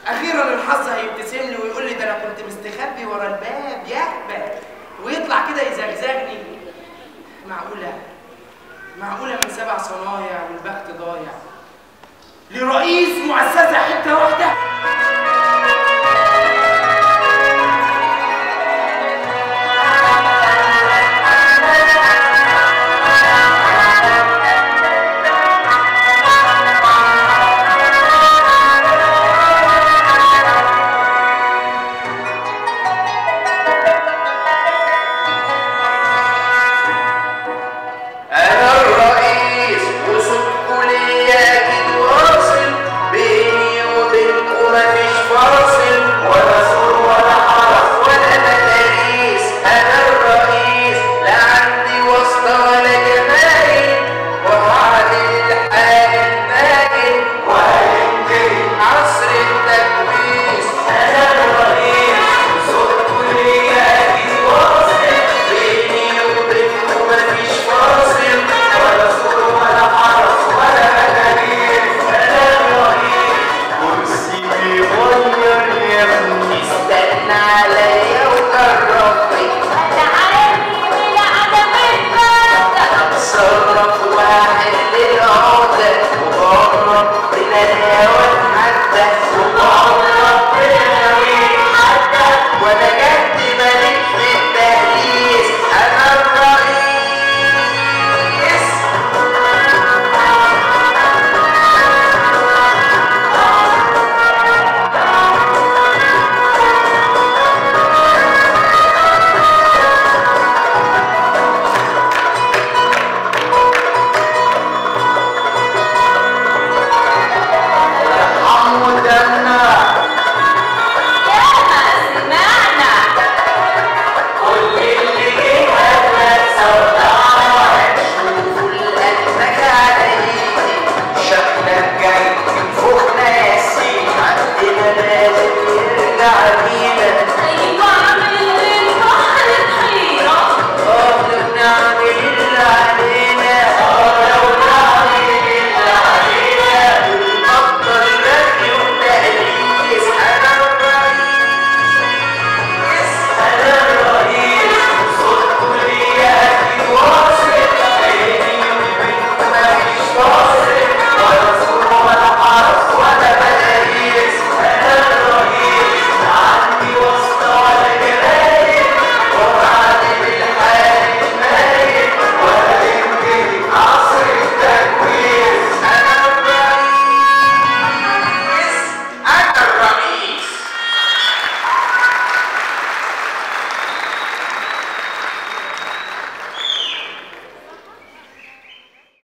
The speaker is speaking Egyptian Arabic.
اخيرا الحظ هيبتسم لي ويقول لي ده انا كنت مستخبي ورا الباب يهبل ويطلع كده يزغزغني معقوله معقوله من سبع صنايع والبخت ضايع لرئيس مؤسسه حته واحده أنا الرئيس وصوتكوا ليا أكيد واصل بيني وبينكوا مفيش فاصل ولا سور ولا حرف ولا مداريس أنا الرئيس لا عندي واسطة ولا جماهير وهعدل الحال الماجد وهينتهي عصر التكويس أنا الرئيس وصوتكوا ليا أكيد واصل بيني وبينكوا مفيش فاصل ولا سور ولا حرف ولا مداريس أنا الرئيس كرسي بيغير يا ابني استنى عليا وجربني اتصرف واحد للعقدة وغرب من الهوى حتى